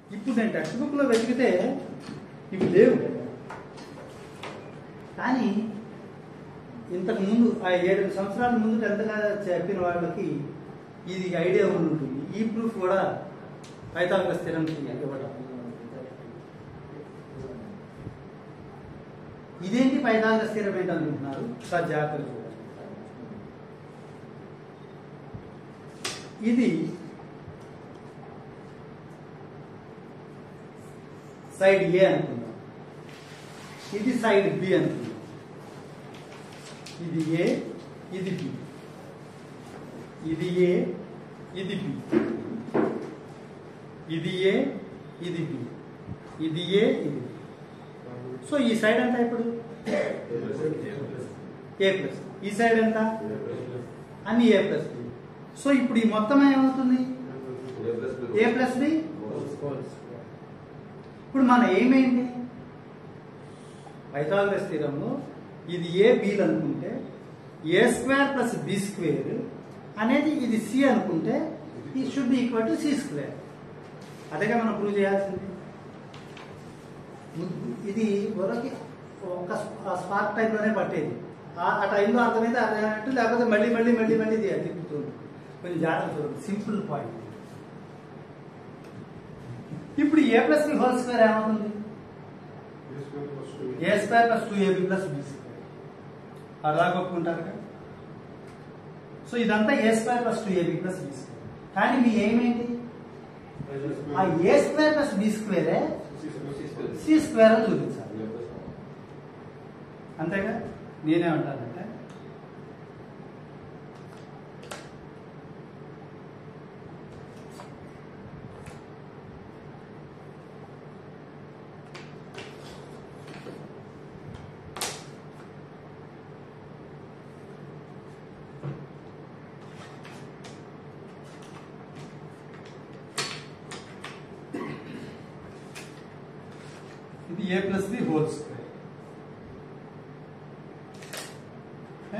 ఇప్పుడు నేను టెక్స్ట్ బుక్లో వెతికితే ఇవి లేవు కానీ ఇంతకు ముందు ఆ ఏడు సంవత్సరాల ముందు టెన్త్గా చెప్పిన వాళ్ళకి ఇది ఐడియా ఉండి ఉంటుంది ఈ ప్రూఫ్ కూడా పైతాగరస్ స్థిరం ఇవ్వటం ఇదేంటి పైతాగరస్ స్థిరం ఏంటి అనుకుంటున్నారు సార్ జాగ్రత్తగా చూడండి ఇది సైడ్ ఏ అనుకుందాం ఇది సైడ్ బి అనుకుందాం ఇది ఏ ఇది బి ఇది ఏ ఇది బి ఇది ఏ ఇది బి ఇది ఏ ఇది బి సో ఈ సైడ్ ఎంత ఇప్పుడు ఏ ప్లస్ ఈ సైడ్ ఎంత అన్ని ఏ ప్లస్ బి సో ఇప్పుడు ఈ మొత్తం ఏమవుతుంది ఏ ప్లస్ బి ఇప్పుడు మన ఏమేంటి పైథాగరస్ స్థిరంలో ఇది ఏ బీలు అనుకుంటే A square plus B square అనేది ఇది సి అనుకుంటే ఈ should be equal to C square అదేగా మనం ప్రూవ్ చేయాల్సింది ఇది వరకు ఒక స్పార్క్ టైంలోనే పట్టేది ఆ ఆ టైంలో అర్థమైతే అర్థమైనట్టు లేకపోతే మళ్ళీ మళ్ళీ మళ్ళీ మళ్ళీ ఇది తిప్పుతుంది కొంచెం జాగ్రత్త చూడండి సింపుల్ పాయింట్ ఇప్పుడు A plus B whole square ఏమవుతుంది A square plus two AB plus B square అలా కొట్టుకుంటారు కదా సో ఇదంతా A square plus two AB plus B square కానీ మీ ఏమేంటి ఆ ఏ స్క్వేర్ ప్లస్ బి స్క్వేరే సి స్క్వేర్ అని చూపించాలి అంతేగా నేనేమంటానంటే ఇది A plus B whole square ఏ?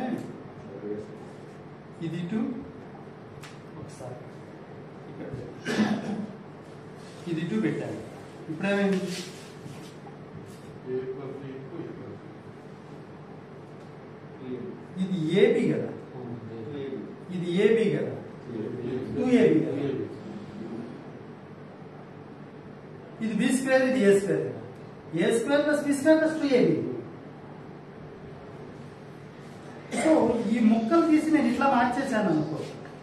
ఇది టూ ఒకసారి ఇక్కడ పెట్టు. ఇది టూ పెట్టాలి ఇప్పుడు ఏమైంది ఇది ఏబి కదా ఇది ఏబి కదా టూ ఏబి కదా ఇది బి స్క్వేర్ ఇది ఏ స్క్వేర్ కదా A square plus B square plus two AB so ఈ ముక్కలు తీసి నేను ఇట్లా మార్చేసాను అనుకో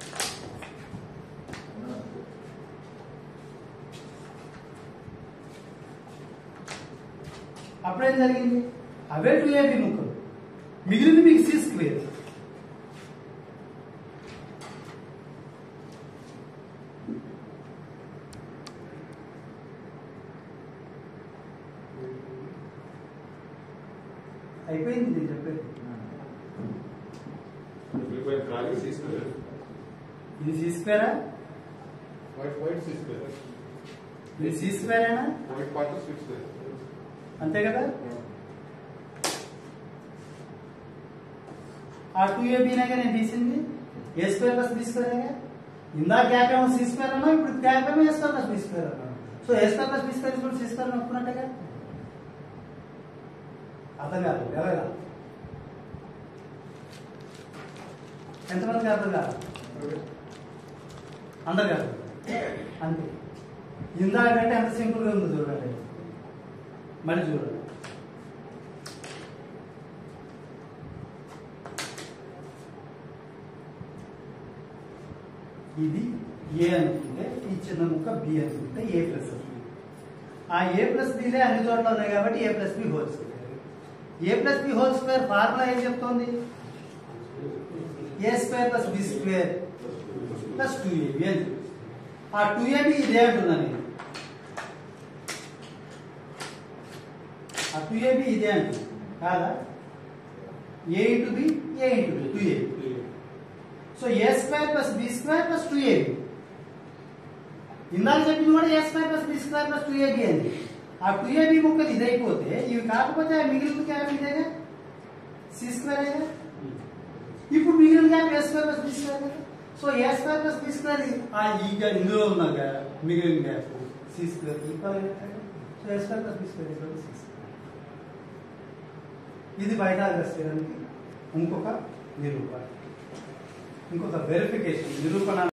అప్పుడేం జరిగింది అవే టూ ఏబి ముక్కలు మిగిలింది మీకు సి స్క్వేర్ అయిపోయింది నేను చెప్పేది ఇది సి స్క్వేరా ఇది సి స్క్వేరేనా అంతే కదా ఆ టూ ఏబీనేగా నేను తీసింది ఏ స్క్వేర్ ప్లస్ బి స్క్వేరేగా ఇందా గ్యాప్ ఏమో సి స్క్వేర్ అన్నా ఇప్పుడు గ్యాప్ ఏమో A square plus B square అన్నా so A square plus B square ఇప్పుడు సి స్క్వేర్ ఒప్పుకున్నట్టుగా అర్థం కాదు ఎలాగా ఎంతమందికి అర్థం కాదు అందరు కాదు అంతే ఇందాకంటే ఎంత సింపుల్గా ఉంది చూడండి మళ్ళీ చూడండి ఇది ఏ అనుకుంటే ఈ చిన్న ముక్క బి అనుకుంటే ఏ ప్లస్ ఆ ఏ ప్లస్ బిలే అన్ని చోట్ల ఉన్నాయి కాబట్టి A plus B whole square A plus B whole square formula ఏం చెప్తోంది A square plus B square plus two AB అని చెప్పి. ఆ టూ ఏబి ఇదే అంటున్నా నేను ఆ టూ ఏబి ఇదే అంటున్నా కాదా A into B A into B two AB so A square plus B square plus two AB ఇందాక చెప్పింది కూడా A square plus B square plus two AB అని ఆ టూ ఏబి ముక్కలు ఇదైపోతే ఇవి కాకపోతే ఆ మిగిలిన క్యాప్ ఇదేగా సి స్క్వేర్ అయినా ఇప్పుడు మిగిలిన gap A square plus B square కదా so A square plus B square ఆ ఈ గా- ఇందులో ఉన్న గా- మిగిలిన గ్యాప్ సి స్క్వేర్ ఈక్వల్ అయినట్టు so A square plus B square equal C square ఇది పైథాగరస్ థియరంకి ఇంకొక నిరూపణ ఇంకొక వెరిఫికేషన్ నిరూపణ